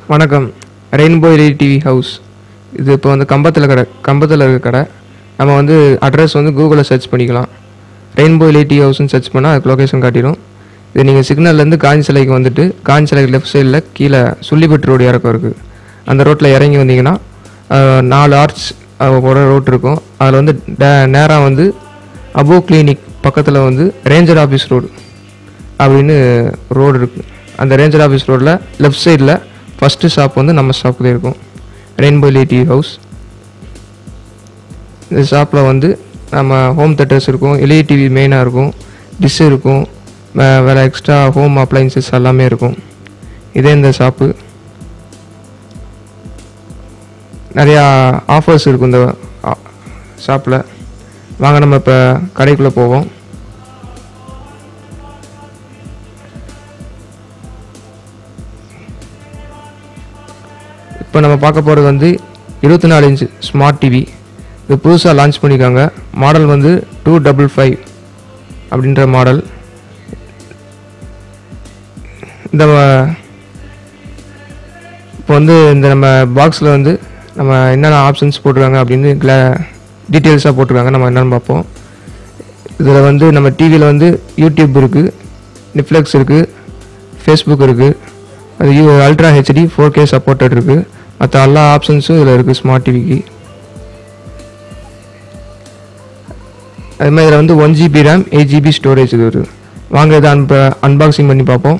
வணக்கம் rainbow LED TV house இது இப்போ வந்து கம்பத்தில் கடை கம்பத்தில் இருக்க கடை நம்ம வந்து அட்ரஸ் வந்து கூகுளில் சர்ச் பண்ணிக்கலாம் ரெயின்போ எல்இடி டிவி ஹவுஸ்னு சர்ச் பண்ணால் அதுக்கு லொக்கேஷன் காட்டிடும் இது நீங்கள் சிக்னல்லேருந்து காஞ்சி சிலைக்கு வந்துட்டு காஞ்சி சிலைக்கு லெஃப்ட் சைடில் கீழே சுள்ளிப்பட்டு ரோடு இறக்கம் இருக்குது அந்த ரோட்டில் இறங்கி வந்தீங்கன்னா அஹ், நாலு ஆர்ச் ஒரு ரோட் இருக்கும் அதில் வந்து நேராக வந்து அபோ கிளினிக் பக்கத்தில் வந்து ரேஞ்சர் ஆஃபீஸ் ரோடு அப்படின்னு ரோடு இருக்குது அந்த ரேஞ்சர் ஆஃபீஸ் ரோட்டில் லெஃப்ட் சைடில் ஃபஸ்ட்டு ஷாப் வந்து நம்ம ஷாப்பில் இருக்கும் ரெயின்போ டிவி ஹவுஸ் இந்த ஷாப்பில் வந்து நம்ம ஹோம் தேட்டர்ஸ் இருக்கும் எல்இ டிவி மெயினாக இருக்கும் டிஷ் இருக்கும் வே- வேறு எக்ஸ்ட்ரா ஹோம் அப்ளைன்சஸ் எல்லாமே இருக்கும் இதே இந்த ஷாப்பு நிறையா ஆஃபர்ஸ் இருக்கும் இந்த ஷாப்பில் வாங்க நம்ம இப்போ கடைக்குள்ளே போவோம் இப்போ நம்ம பார்க்க போகிறது வந்து இருபத்தி நாலு இன்ச் ஸ்மார்ட் டிவி இது புதுசாக லான்ச் பண்ணியிருக்காங்க மாடல் வந்து டூ டபுள் ஃபைவ் அப்படின்ற மாடல் இந்த இப்போ வந்து இந்த நம்ம பாக்ஸில் வந்து நம்ம என்னென்ன ஆப்ஷன்ஸ் போட்டிருக்காங்க அப்படின்னு கிளா டீட்டெயில்ஸாக போட்டிருக்காங்க நம்ம என்னென்னு பார்ப்போம் இதில் வந்து நம்ம டிவியில் வந்து யூடியூப் இருக்குது நெட்ஃப்ளிக்ஸ் இருக்குது ஃபேஸ்புக் இருக்குது அது U ultra HD four K supported இருக்குது மற்ற எல்லா ஆப்ஷன்ஸும் இதில் இருக்குது ஸ்மார்ட் டிவிக்கு அது மாதிரி இதில் வந்து one GB RAM eight GB storage இது இருக்குது வாங்க இதை அன்ப அன்பாக்சிங் பண்ணி பார்ப்போம்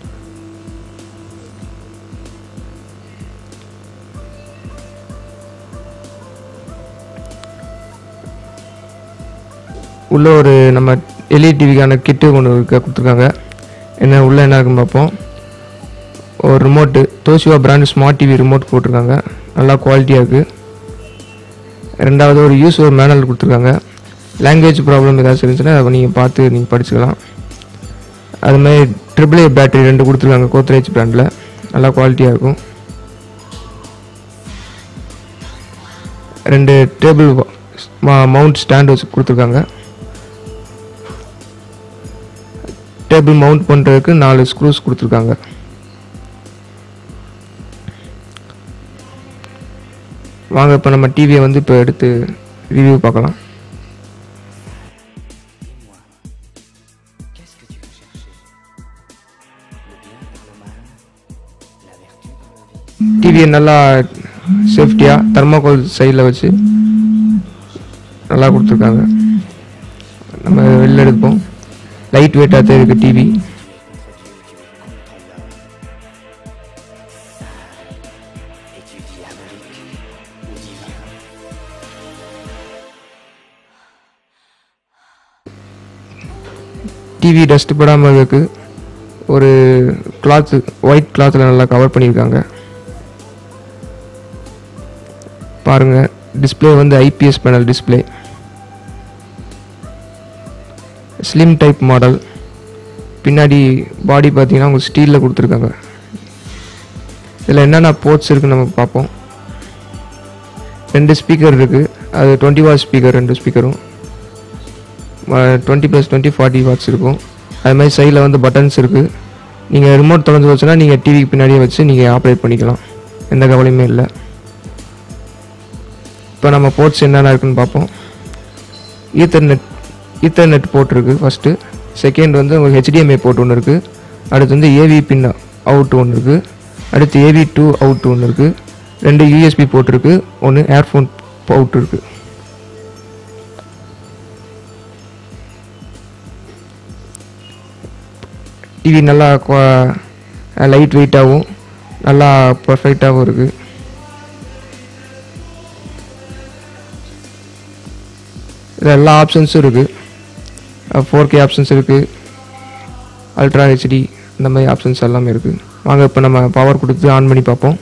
உள்ள ஒரு நம்ம எல்இடி டிவிக்கான கிட்டு ஒன்று இருக்க கொடுத்துருக்காங்க என்ன உள்ள என்ன இருக்குன்னு பார்ப்போம் ஒரு remote Toshiba brand smart TV remote போட்டிருக்காங்க நல்லா குவாலிட்டியாக இருக்குது ரெண்டாவது ஒரு யூஸ் ஒரு மேனுவல் கொடுத்துருக்காங்க லாங்குவேஜ் ப்ராப்ளம் ஏதாச்சும் இருந்துச்சுன்னா அதை நீங்கள் பார்த்து நீங்கள் படிச்சுக்கலாம் அது மாதிரி ட்ரிபிள் ஏ பேட்டரி ரெண்டு கொடுத்துருக்காங்க கோத்ரேஜ் பிராண்டில் நல்லா குவாலிட்டியாக இருக்கும் ரெண்டு டேபிள் மவுண்ட் ஸ்டாண்ட் வச்சு கொடுத்துருக்காங்க டேபிள் மவுண்ட் பண்ணுறதுக்கு நாலு ஸ்க்ரூஸ் கொடுத்துருக்காங்க வாங்க இப்போ நம்ம டிவியை வந்து இப்போ எடுத்து ரிவ்யூ பார்க்கலாம் Qu'est-ce que tu veux chercher Le bien vers le mal La vertu dans le vice டிவியை நல்லா சேஃப்டியாக தர்மாகோல் சைடில் வச்சு நல்லா கொடுத்துருக்காங்க நம்ம வெளில எடுப்போம் லைட் வெயிட்டாக தான் இருக்குது TV Es-tu diabolique ou divin TV dust படாமல் இருக்கு ஒரு கிளாத்து ஒயிட் கிளாத்தில் நல்லா கவர் பண்ணியிருக்காங்க பாருங்கள் டிஸ்ப்ளே வந்து IPS panel display slim type model பின்னாடி பாடி பார்த்தீங்கன்னா உங்களுக்கு ஸ்டீலில் கொடுத்துருக்காங்க இதில் என்னென்ன போர்ட்ஸ் இருக்குன்னு நம்ம பார்ப்போம் ரெண்டு ஸ்பீக்கர் இருக்குது அது டுவெண்ட்டி வாட் ஸ்பீக்கர் ரெண்டு ஸ்பீக்கரும் twenty plus twenty forty watts இருக்கும் அது மாதிரி சைடில் வந்து பட்டன்ஸ் இருக்குது நீங்கள் ரிமோட் தொலைஞ்சு வச்சுன்னா நீங்கள் டிவிக்கு பின்னாடியே வச்சு நீங்கள் ஆப்ரேட் பண்ணிக்கலாம் எந்த கவலையுமே இல்லை இப்போ நம்ம போர்ட்ஸ் என்னென்ன இருக்குன்னு பார்ப்போம் ஈத்தர்நெட் ஈத்தர்நெட் போர்ட் இருக்குது ஃபஸ்ட்டு செகண்ட் வந்து உங்களுக்கு ஹெச்டிஎம்ஐ போர்ட் ஒன்று இருக்குது அடுத்து வந்து ஏவி பின் அவுட் ஒன்று இருக்குது அடுத்து ஏவி டூ அவுட் ஒன்று இருக்குது ரெண்டு யூஎஸ்பி போர்ட் இருக்குது ஒன்று ஏர்ஃபோன் அவுட் இருக்குது டிவி நல்லா லைட் வெயிட்டாகவும் நல்லா பர்ஃபெக்டாகவும் இருக்குது இதில் எல்லா ஆப்ஷன்ஸும் இருக்குது ஃபோர் கே ஆப்ஷன்ஸ் இருக்குது அல்ட்ரா ஹெச்டி இந்த மாதிரி ஆப்ஷன்ஸ் எல்லாமே இருக்குது வாங்க இப்போ நம்ம பவர் கொடுத்து ஆன் பண்ணி பார்ப்போம்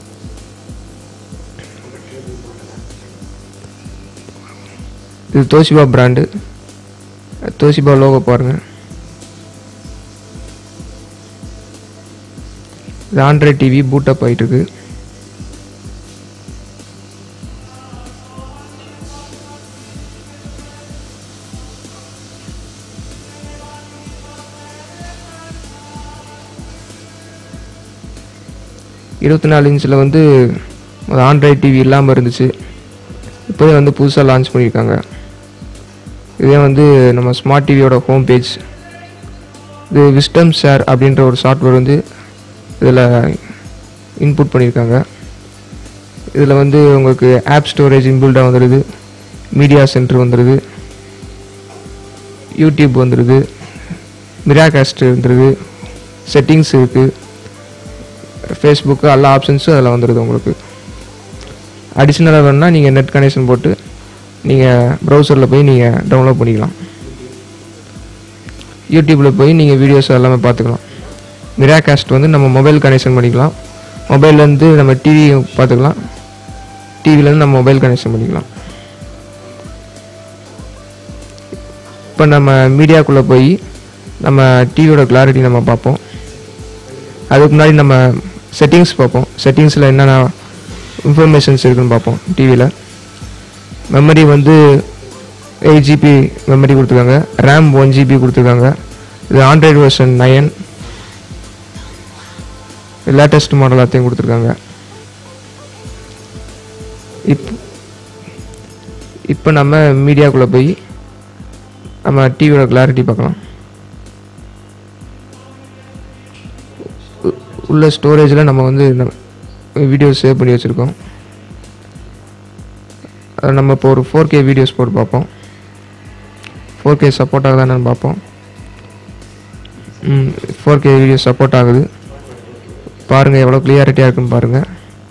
இது தோஷிபா பிராண்டு தோஷிபா லோகோ பாருங்கள் இது ஆண்ட்ராய்ட் டிவி பூட் அப் ஆகிட்டு இருக்கு இருபத்தி நாலு இன்ச்சில் வந்து ஆண்ட்ராய்ட் டிவி இல்லாமல் இருந்துச்சு இப்போதே வந்து புதுசாக லான்ச் பண்ணியிருக்காங்க இதே வந்து நம்ம ஸ்மார்ட் டிவியோட ஹோம் பேஜ் இது விஸ்டம் ஷேர் அப்படின்ற ஒரு சாஃப்ட்வேர் வந்து இதில் இன்புட் பண்ணியிருக்காங்க இதில் வந்து உங்களுக்கு ஆப் ஸ்டோரேஜ் இன்பில்டாக வந்துடுது மீடியா சென்டர் வந்துடுது யூடியூப் வந்துடுது மிராகாஸ்ட் வந்துடுது செட்டிங்ஸ் இருக்குது ஃபேஸ்புக்கு எல்லா ஆப்ஷன்ஸும் அதில் வந்துடுது உங்களுக்கு அடிஷ்னலாக வேணுன்னா நீங்கள் நெட் கனெக்ஷன் போட்டு நீங்கள் ப்ரௌசரில் போய் நீங்கள் டவுன்லோட் பண்ணிக்கலாம் யூடியூப்பில் போய் நீங்கள் வீடியோஸ் எல்லாமே பார்த்துக்கலாம் மிராகாஸ்ட் வந்து நம்ம மொபைல் கனெக்ஷன் பண்ணிக்கலாம் மொபைல்லேருந்து நம்ம டிவி பார்த்துக்கலாம் டிவிலேருந்து நம்ம மொபைல் கனெக்ஷன் பண்ணிக்கலாம் இப்போ நம்ம மீடியாக்குள்ளே போய் நம்ம டிவியோட கிளாரிட்டி நம்ம பார்ப்போம் அதுக்கு முன்னாடி நம்ம செட்டிங்ஸ் பார்ப்போம் செட்டிங்ஸில் என்னென்ன இன்ஃபர்மேஷன்ஸ் இருக்குன்னு பார்ப்போம் டிவியில் மெமரி வந்து எயிட் ஜிபி மெமரி கொடுத்துருக்காங்க ரேம் ஒன் ஜிபி கொடுத்துருக்காங்க இது Android version nine latest model எல்லாத்தையும் கொடுத்துருக்காங்க இப் இப்போ நம்ம மீடியாக்குள்ளே போய் நம்ம டிவியோட கிளாரிட்டி பார்க்கலாம் உ- உள்ள ஸ்டோரேஜில் நம்ம வந்து வீடியோ சேவ் பண்ணி வச்சுருக்கோம் அது நம்ம இப்போ ஒரு ஃபோர் கே வீடியோஸ் போட்டு பார்ப்போம் ஃபோர் கே சப்போர்ட் ஆகுதான்னு பார்ப்போம் ம் ஃபோர் கே வீடியோ சப்போர்ட் ஆகுது பாருங்கள் எவ்வளோ கிளியாரிட்டியாக இருக்குன்னு பாருங்கள்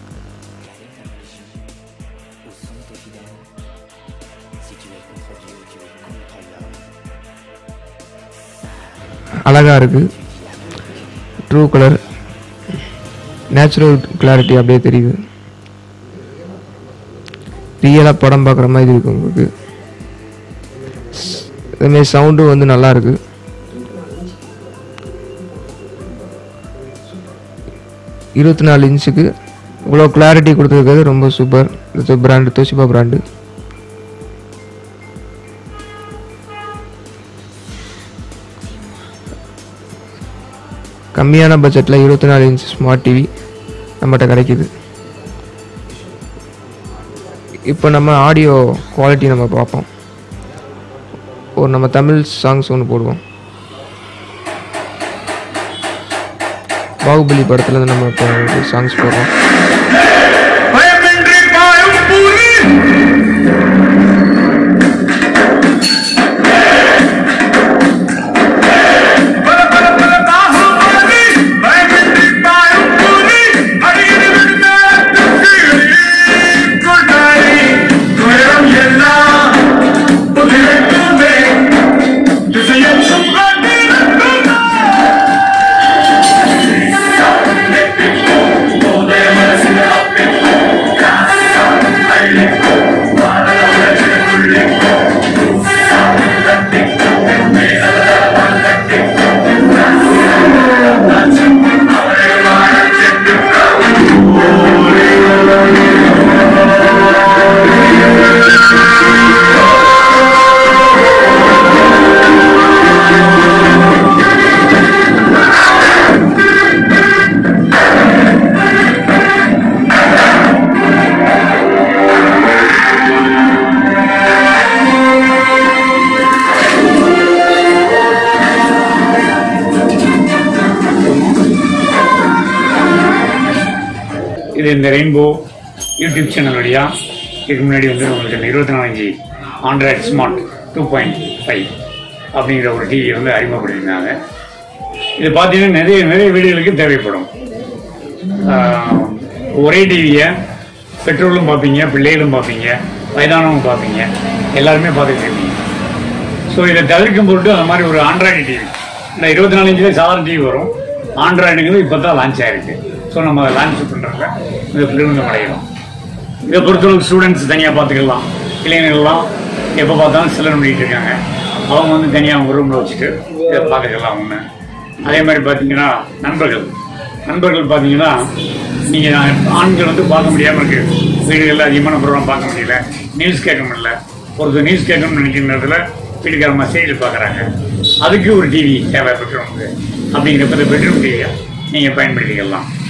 Caler avec un அழகாக fidèle, où sont tes fidèles Si tu es contre Dieu, tu es contre l'homme. இருக்குது ட்ரூ கலர் நேச்சுரல் கிளாரிட்டி அப்படியே தெரியுது ரியலாக படம் பார்க்குற மாதிரி இருக்கு உங்களுக்கு அதுமாரி சவுண்டும் வந்து நல்லா இருக்கு இருபத்தி நாலு இன்ச்சுக்கு இவ்வளோ கிளாரிட்டி கொடுத்துருக்கிறது ரொம்ப சூப்பர் இது பிராண்டு தோஷிபா பிராண்டு கம்மியான பட்ஜெட்டில் இருபத்தி நாலு இன்ச் ஸ்மார்ட் டிவி நம்மகிட்ட கிடைக்குது இப்போ நம்ம ஆடியோ குவாலிட்டி நம்ம பார்ப்போம் ஒரு நம்ம தமிழ் சாங்ஸ் ஒன்று போடுவோம் பாகுபலி படத்துலேருந்து நம்ம இப்போ சாங்ஸ் போடுறோம் பயமின்றி பாயும் புலி பல பல பல தாகம் பலி பயமின்றி பாயும் புலி அடியடி விழுந்த கொண்டாடி துயரம் எல்லாம் புதிரைக்குமே திசையெங்கும் காட்டியிருக்கும் இது இந்த ரெயின்போ யூடியூப் சேனல் வழியா இதுக்கு முன்னாடி வந்து உங்களுக்கு இந்த இருபத்தி நாலஞ்சு Android smart two point five அப்படிங்கிற ஒரு டிவி வந்து அறிமுகப்படுத்தியிருந்தாங்க இது பார்த்தீங்கன்னா நிறைய நிறைய வீடுகளுக்கு தேவைப்படும் ஆஹ், ஒரே டிவியை பெற்றோர்களும் பார்ப்பீங்க பிள்ளைகளும் பார்ப்பீங்க வயதானவங்க பார்ப்பீங்க எல்லாருமே பார்த்துட்டு இருக்கீங்க ஸோ இதை தவிர்க்கும் பொருட்டு அந்த மாதிரி ஒரு ஆண்ட்ராய்டு டிவி இந்த இருபத்தி நாலு இன்ச்சில் சாதாரண டிவி வரும் ஆண்ட்ராய்டுங்கிறது இப்போ தான் லான்ச் ஆயிருக்கு ஸோ நம்ம அதை லான்ச் பண்ணுறதுல இது பெருமிதம் அடைகிறோம் இதை பொறுத்தளவுக்கு ஸ்டூடெண்ட்ஸ் தனியாக பார்த்துக்கலாம் இளைஞர்கள்லாம் எப்போ பார்த்தாலும் சிலர் பண்ணிட்டு இருக்காங்க அவங்க வந்து தனியாக அவங்க ரூமில் வச்சுட்டு இதை பார்த்துக்கலாம் ஒன்று அதே மாதிரி பார்த்தீங்கன்னா நண்பர்கள் நண்பர்கள் பார்த்தீங்கன்னா நீங்கள் ஆண்கள் வந்து பார்க்க முடியாமல் இருக்கு வீடுகளில் அதிகமான ப்ரோக்ராம் பார்க்க முடியல நியூஸ் கேட்க முடியல ஒருத்தர் நியூஸ் கேட்கணும்னு நினைக்கிற நேரத்தில் வீட்டுக்காரமாக செய்தி பார்க்குறாங்க அதுக்கு ஒரு டிவி தேவை பெட்ரூமுக்கு அப்படிங்கிறப்ப இந்த பெட்ரூம் டிவியை நீங்கள் பயன்படுத்திக்கலாம்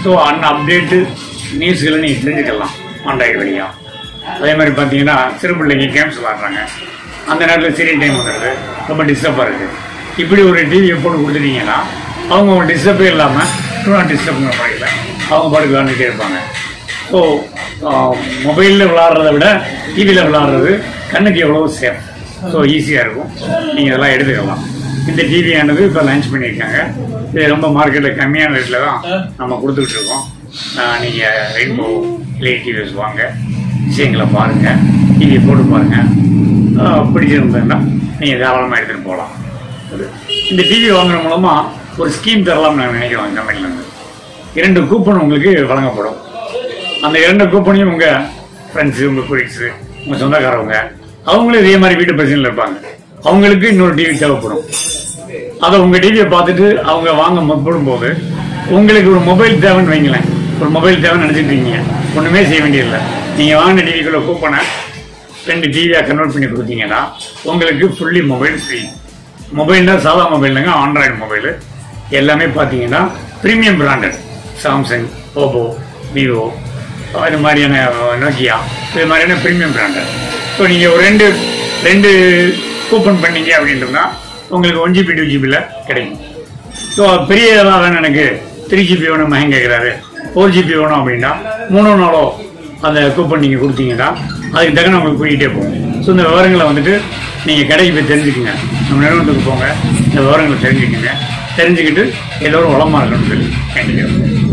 ஸோ அன் அப்டேட்டு நியூஸ்களை நீங்கள் தெரிஞ்சுக்கலாம் ஆண்ட்ராய்டு வழியா அதே மாதிரி பார்த்தீங்கன்னா சிறு பிள்ளைங்க கேம்ஸ் விளாட்றாங்க அந்த நேரத்தில் சீரியல் டைம் வந்துடுது ரொம்ப டிஸ்டர்பாக இருக்குது இப்படி ஒரு டிவியை போட்டு கொடுத்துட்டீங்கன்னா அவங்க டிஸ்டர்பே இல்லாமல் டூ நாட் டிஸ்டர்ப்ங்கிற முறையில் அவங்க பாட்டுக்கு விளாண்டுட்டே இருப்பாங்க ஸோ மொபைலில் விளாட்றத விட டிவியில் விளாட்றது கண்ணுக்கு எவ்வளோ சேஃப் ஸோ ஈஸியாக இருக்கும் நீங்கள் இதெல்லாம் எடுத்துக்கலாம் இந்த டிவியானது இப்போ லான்ச் பண்ணியிருக்காங்க இது ரொம்ப மார்க்கெட்டில் கம்மியான ரேட்டில் தான் நம்ம கொடுத்துக்கிட்டு இருக்கோம் நீங்கள் ரெயின்போ எல்இடி டிவிஸ் வாங்க விஷயங்களை பாருங்கள் டிவியை போட்டு பாருங்கள் பிடிச்சிருந்ததுன்னா நீங்கள் தாராளமாக எடுத்துகிட்டு போகலாம் இந்த டிவி வாங்குற மூலமாக ஒரு ஸ்கீம் தரலாம்னு நான் நினைக்கிறோம் கம்பெனிலேருந்து இரண்டு கூப்பன் உங்களுக்கு வழங்கப்படும் அந்த இரண்டு கூப்பனையும் உங்கள் ஃப்ரெண்ட்ஸு உங்கள் கொலீக்ஸு உங்கள் சொந்தக்காரவங்க அவங்களும் இதே மாதிரி வீட்டு பிரச்சனையில் இருப்பாங்க அவங்களுக்கு இன்னொரு டிவி தேவைப்படும் அதை உங்கள் டிவியை பார்த்துட்டு அவங்க வாங்க முற்படும் போது உங்களுக்கு ஒரு மொபைல் தேவைன்னு வைங்களேன் ஒரு மொபைல் தேவைன்னு நினச்சிட்டு இருக்கீங்க ஒன்றுமே செய்ய வேண்டியதில்லை நீங்கள் வாங்கின டிவிக்குள்ள கூப்பனை ரெண்டு டிவியாக கன்வெர்ட் பண்ணி கொடுத்தீங்கன்னா உங்களுக்கு ஃபுல்லி மொபைல் ஃப்ரீ மொபைல்னா சாதா மொபைல்னுங்க ஆண்ட்ராய்டு மொபைலு எல்லாமே பார்த்தீங்கன்னா premium branded Samsung Oppo Vivo இது மாதிரியான நோக்கியா இது மாதிரியான ப்ரீமியம் பிராண்டட் ஸோ நீங்கள் ஒரு ரெண்டு ரெண்டு கூப்பன் பண்ணீங்க அப்படின்றதுனா உங்களுக்கு ஒன் ஜிபி டூ ஜிபியில் கிடைக்கும் ஸோ பெரிய இதெல்லாம் வேணும் எனக்கு த்ரீ ஜிபி வேணும் மகன் கேட்குறாரு ஃபோர் ஜிபி வேணும் அப்படின்னா மூணு நாளோ அந்த கூப்பன் நீங்கள் கொடுத்தீங்கன்னா அதுக்கு தக்கன உங்களுக்கு கூட்டிகிட்டே போகும் ஸோ இந்த விவரங்களை வந்துட்டு நீங்கள் கடைக்கு போய் தெரிஞ்சுக்குங்க நம்ம நிறுவனத்துக்கு போங்க இந்த விவரங்களை தெரிஞ்சுக்கங்க தெரிஞ்சுக்கிட்டு எல்லோரும் வளமாக இருக்கணும்னு சொல்லி வேண்டிக்கிறோம்